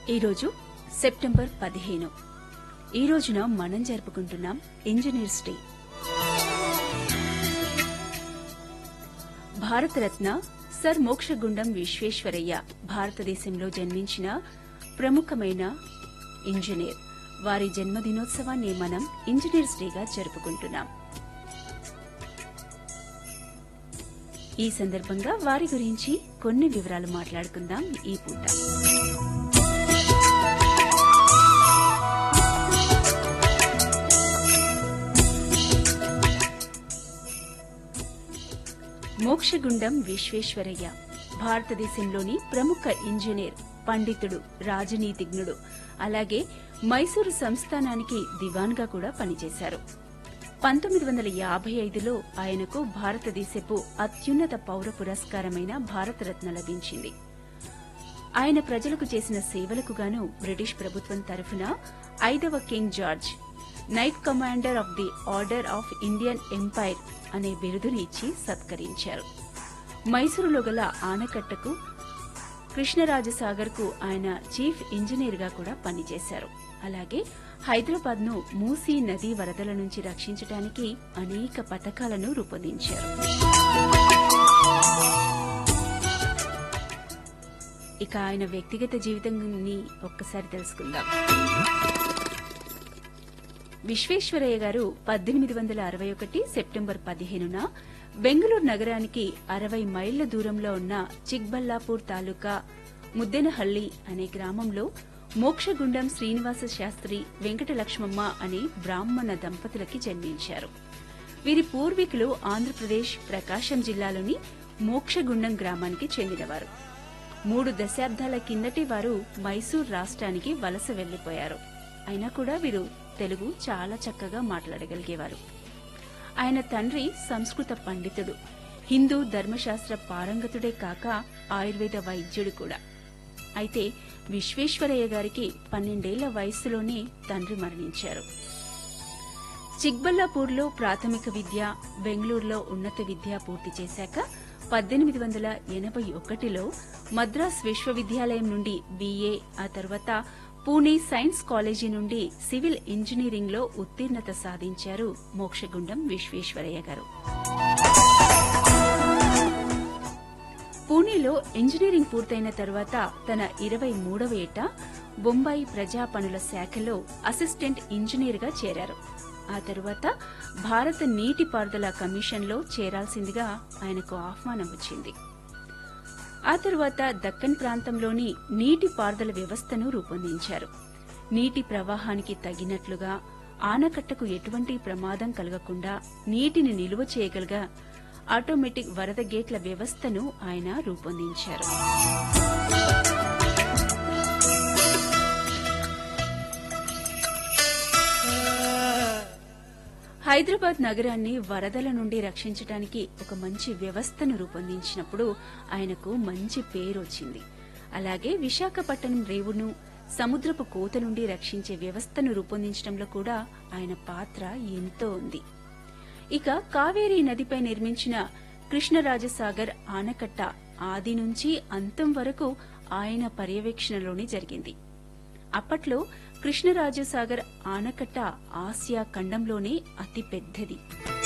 ఈరోజు సెప్టెంబర్ పదిహేను ఈ రోజున మనం జరుపుకుంటున్నాం engineers day Bharat Ratna sir Mokshagundam Visvesvaraya భారతదేశంలో జన్మించిన ప్రముఖమైన ఇంజనీర్ వారి జన్మదినోత్సవాన్ని మనం ఇంజనీర్స్ డేగా జరుపుకుంటున్నాం ఈ సందర్భంగా వారి గురించి కొన్ని వివరాలు మాట్లాడుకుందాం ఈ పూట మోక్షగుండం విశ్వేశ్వరయ్య భారతదేశంలోని ప్రముఖ ఇంజనీర్ పండితుడు రాజనీతిజ్ఞుడు అలాగే మైసూరు సంస్థానానికి దివాన్గా కూడా పనిచేశారు పంతొమ్మిది వందల యాభై ఐదులో ఆయనకు భారతదేశపు అత్యున్నత పౌర పురస్కారమైన భారతరత్న లభించింది ఆయన ప్రజలకు చేసిన సేవలకు గాను బ్రిటిష్ ప్రభుత్వం తరఫున ఐదవ king George knight commander of the order of Indian empire అనే బిరుదుని ఇచ్చి సత్కరించారు మైసూరులో గల ఆనకట్టకు కృష్ణరాజసాగర్ కు ఆయన చీఫ్ ఇంజనీర్ గా కూడా పనిచేశారు అలాగే హైదరాబాద్ ను మూసీ నదీ వరదల నుంచి రక్షించడానికి అనేక పథకాలను రూపొందించారు ఇక ఆయన వ్యక్తిగత జీవితాన్ని ఒక్కసారి తెలుసుకుందాం విశ్వేశ్వరయ్య గారు పద్దెనిమిది వందల అరవై ఒకటి సెప్టెంబర్ పదిహేనున బెంగళూరు నగరానికి అరవై మైళ్ల దూరంలో ఉన్న చిక్బల్లాపూర్ తాలూకా ముద్దెనహళ్లి అనే గ్రామంలో మోక్షగుండం శ్రీనివాస శాస్త్రి వెంకటలక్ష్మమ్మ అనే బ్రాహ్మణ దంపతులకి జన్మించారు వీరి పూర్వీకులు ఆంధ్రప్రదేశ్ ప్రకాశం జిల్లాలోని మోక్షగుండం గ్రామానికి చెందినవారు మూడు దశాబ్దాల కిందటి వారు మైసూర్ రాష్ట్రానికి వలస వెళ్లిపోయారు అయినా కూడా వీరు తెలుగు చాలా చక్కగా మాట్లాడగలిగేవారు ఆయన తండ్రి సంస్కృత పండితుడు హిందూ ధర్మశాస్త్ర పారంగతుడే కాక ఆయుర్వేద వైద్యుడు కూడా అయితే విశ్వేశ్వరయ్య గారికి పన్నెండేళ్ల వయస్సులోనే తండ్రి మరణించారు చిక్బల్లాపూర్లో ప్రాథమిక విద్య బెంగళూరులో ఉన్నత విద్య పూర్తి చేశాక పద్దెనిమిది వందల ఎనభై ఒకటిలో మద్రాస్ విశ్వవిద్యాలయం నుండి బీఏ ఆ తర్వాత పూణే సైన్స్ కాలేజీ నుండి సివిల్ ఇంజనీరింగ్ లో ఉత్తీర్ణత సాధించారు మోక్షగుండం విశ్వేశ్వరయ్య గారు పూణేలో ఇంజనీరింగ్ పూర్తయిన తర్వాత తన ఇరవై మూడవ ఏట బొంబాయి ప్రజా పనుల శాఖలో అసిస్టెంట్ ఇంజనీర్గా చేరారు ఆ తరువాత భారత నీటిపారుదల కమిషన్లో చేరాల్సిందిగా ఆయనకు ఆహ్వానం వచ్చింది ఆ తరువాత దక్కన్ ప్రాంతంలోని నీటిపారుదల వ్యవస్థను రూపొందించారు నీటి ప్రవాహానికి తగినట్లుగా ఆనకట్టకు ఎటువంటి ప్రమాదం కలగకుండా నీటిని నిలువ చేయగలగా ఆటోమేటిక్ వరద గేట్ల వ్యవస్థను ఆయన రూపొందించారు హైదరాబాద్ నగరాన్ని వరదల నుండి రక్షించడానికి ఒక మంచి వ్యవస్థను రూపొందించినప్పుడు ఆయనకు మంచి పేరు వచ్చింది అలాగే విశాఖపట్నం రేవును సముద్రపు కోత నుండి రక్షించే వ్యవస్థను రూపొందించడంలో కూడా ఆయన పాత్ర ఎంతో ఉంది ఇక కావేరీ నదిపై నిర్మించిన కృష్ణరాజసాగర్ ఆనకట్ట ఆది నుంచి అంతం వరకు ఆయన పర్యవేక్షణలోనే జరిగింది అప్పట్లో కృష్ణరాజసాగర్ ఆనకట్ట ఆసియా ఖండంలోనే అతి పెద్దది